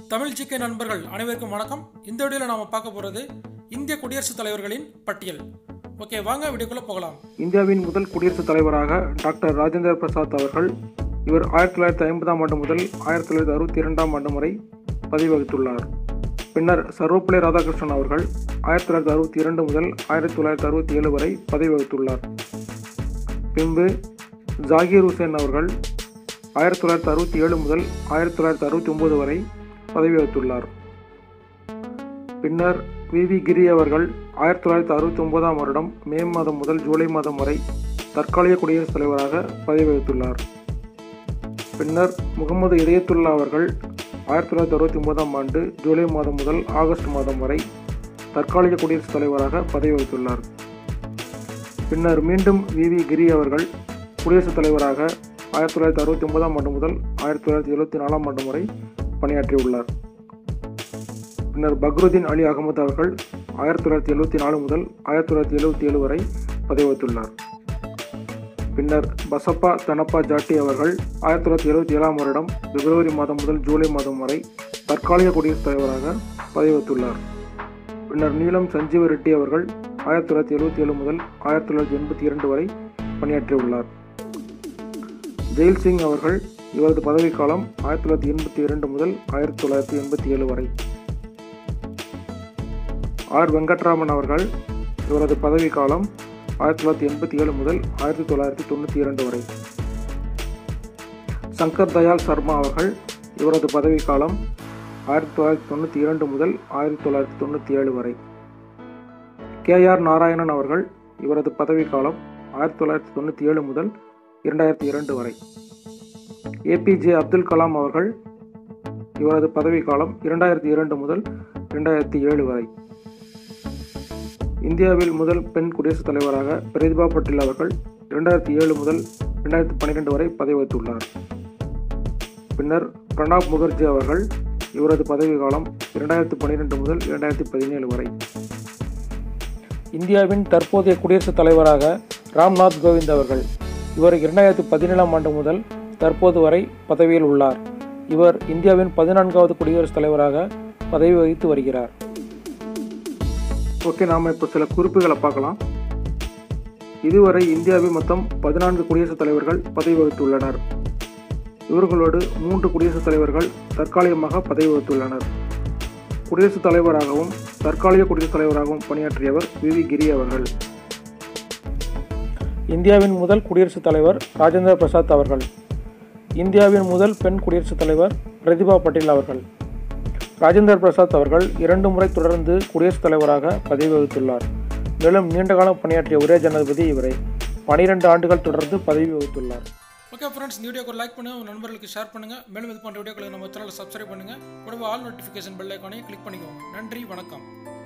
Tamil GK நண்பர்கள் அனைவருக்கும் வணக்கம் இந்த வீடியோவில் நாம பார்க்க போகிறது இந்திய குடியரசுத் தலைவர்களின் பட்டியல் ஓகே வாங்க வீடியோக்குள்ளே போகலாம் இந்தியாவின் முதல் குடியரசுத் தலைவராக டாக்டர் ராஜேந்திர பிரசாத் அவர்கள் இவர் ஆயிரத்தி தொள்ளாயிரத்தி ஐம்பதாம் ஆண்டு முதல் ஆயிரத்தி தொள்ளாயிரத்தி அறுபத்தி இரண்டாம் ஆண்டு வரை பதவி வகித்துள்ளார் பின்னர் சர்வப்பள்ளி ராதாகிருஷ்ணன் அவர்கள் ஆயிரத்தி தொள்ளாயிரத்தி அறுபத்தி இரண்டு முதல் ஆயிரத்தி தொள்ளாயிரத்தி அறுபத்தி ஏழு வரை பதவி வகித்துள்ளார் பின்பு ஜாகீர் ஹுசேன் அவர்கள் ஆயிரத்தி தொள்ளாயிரத்தி அறுபத்தி ஏழு முதல் ஆயிரத்தி தொள்ளாயிரத்தி அறுபத்தி ஒன்பது வரை பதவி வகித்துள்ளார் பின்னர் வி வி கிரி அவர்கள் ஆயிரத்தி தொள்ளாயிரத்தி அறுபத்தி ஒன்பதாம் வருடம் மே மாதம் முதல் ஜூலை மாதம் வரை தற்காலிக குடியரசுத் தலைவராக பதவி வகித்துள்ளார் பின்னர் முகமது இதயத்துல்லா அவர்கள் ஆயிரத்தி தொள்ளாயிரத்தி அறுபத்தி ஒன்பதாம் ஆண்டு ஜூலை மாதம் முதல் ஆகஸ்ட் மாதம் வரை தற்காலிக குடியரசுத் தலைவராக பதவி வகித்துள்ளார் பின்னர் மீண்டும் வி வி கிரி அவர்கள் குடியரசுத் தலைவராக ஆயிரத்தி தொள்ளாயிரத்தி அறுபத்தி ஒன்பதாம் ஆண்டு முதல் ஆயிரத்தி தொள்ளாயிரத்தி எழுபத்தி நாலாம் ஆண்டு வரை பணியாற்றியுள்ளார் பின்னர் பக்ருதீன் அலி அகமது அவர்கள் ஆயிரத்தி தொள்ளாயிரத்தி எழுபத்தி நாலு முதல் ஆயிரத்தி தொள்ளாயிரத்தி எழுபத்தி ஏழு வரை பதவி வகித்துள்ளார் பின்னர் பசப்பா தனப்பா ஜாட்டி அவர்கள் ஆயிரத்தி தொள்ளாயிரத்தி எழுபத்தி ஏழாம் வருடம் பிப்ரவரி மாதம் முதல் ஜூலை மாதம் வரை தற்காலிக குடியரசுத் தலைவராக பதவி வகித்துள்ளார் பின்னர் நீலம் சஞ்சீவ ரெட்டி அவர்கள் ஆயிரத்தி தொள்ளாயிரத்தி எழுபத்தி ஏழு முதல் ஆயிரத்தி தொள்ளாயிரத்தி எண்பத்தி இரண்டு வரை பணியாற்றியுள்ளார் ஜெயில் சிங் அவர்கள் இவரது பதவிக்காலம் ஆயிரத்தி தொள்ளாயிரத்தி எண்பத்தி இரண்டு முதல் ஆயிரத்தி தொள்ளாயிரத்தி எண்பத்தி ஏழு வரை ஆர் வெங்கட்ராமன் அவர்கள் இவரது பதவிக்காலம் ஆயிரத்தி தொள்ளாயிரத்தி எண்பத்தி ஏழு முதல் ஆயிரத்தி தொள்ளாயிரத்தி தொண்ணூற்றி இரண்டு வரை சங்கர் தயாள் சர்மா அவர்கள் இவரது பதவிக்காலம் ஆயிரத்தி தொள்ளாயிரத்தி தொண்ணூற்றி இரண்டு முதல் ஆயிரத்தி தொள்ளாயிரத்தி தொண்ணூற்றி ஏழு வரை கே ஆர் நாராயணன் அவர்கள் இவரது பதவிக்காலம் ஆயிரத்தி தொள்ளாயிரத்தி தொண்ணூற்றி ஏழு முதல் இரண்டாயிரத்தி இரண்டு வரை ஏபிஜே அப்துல் கலாம் அவர்கள் இவரது பதவிக்காலம் இரண்டாயிரத்தி இரண்டு முதல் இரண்டாயிரத்தி ஏழு வரை இந்தியாவில் முதல் பெண் குடியரசுத் தலைவராக பிரதிபா பட்டேல் அவர்கள் இரண்டாயிரத்தி ஏழு முதல் இரண்டாயிரத்தி பன்னிரெண்டு வரை பதவி வகித்துள்ளார் பின்னர் பிரணாப் முகர்ஜி அவர்கள் இவரது பதவிக்காலம் இரண்டாயிரத்தி பன்னிரெண்டு முதல் இரண்டாயிரத்தி பதினேழு வரை இந்தியாவின் தற்போதைய குடியரசுத் தலைவராக ராம்நாத் கோவிந்த் அவர்கள் இவர் இரண்டாயிரத்தி பதினேழாம் ஆண்டு முதல் தற்போது வரை பதவியில் உள்ளார் இவர் இந்தியாவின் பதினான்காவது குடியரசுத் தலைவராக பதவி வகித்து வருகிறார் ஓகே நாம் இப்போ சில குறிப்புகளை பார்க்கலாம் இதுவரை இந்தியாவில் மொத்தம் பதினான்கு குடியரசுத் தலைவர்கள் பதவி வகித்துள்ளனர் இவர்களோடு மூன்று குடியரசுத் தலைவர்கள் தற்காலிகமாக பதவி வகித்துள்ளனர் குடியரசுத் தலைவராகவும் தற்காலிக குடியரசுத் தலைவராகவும் பணியாற்றியவர் வி வி கிரி அவர்கள் இந்தியாவின் முதல் குடியரசுத் தலைவர் ராஜேந்திர பிரசாத் அவர்கள் இந்தியாவின் முதல் பெண் குடியரசுத் தலைவர் பிரதிபா பட்டேல் அவர்கள் ராஜேந்திர பிரசாத் அவர்கள் இரண்டு முறை தொடர்ந்து குடியரசுத் தலைவராக பதவி வகித்துள்ளார் மேலும் நீண்ட காலம் பணியாற்றிய ஒரே ஜனாதிபதி இவரே பனிரெண்டு ஆண்டுகள் தொடர்ந்து பதவி வகித்துள்ளார் ஓகே ஃப்ரெண்ட்ஸ் இந்த வீடியோக்கு லைக் பண்ணுங்க உங்க நண்பர்களுக்கு ஷேர் பண்ணுங்க மேலும் இது போன்ற வீடியோக்களை நம்ம சேனலை சப்ஸ்கிரைப் பண்ணுங்க கூடவே ஆல் நோட்டிஃபிகேஷன் பெல் ஐக்கானையும் கிளிக் பண்ணிக்கோங்க நன்றி வணக்கம்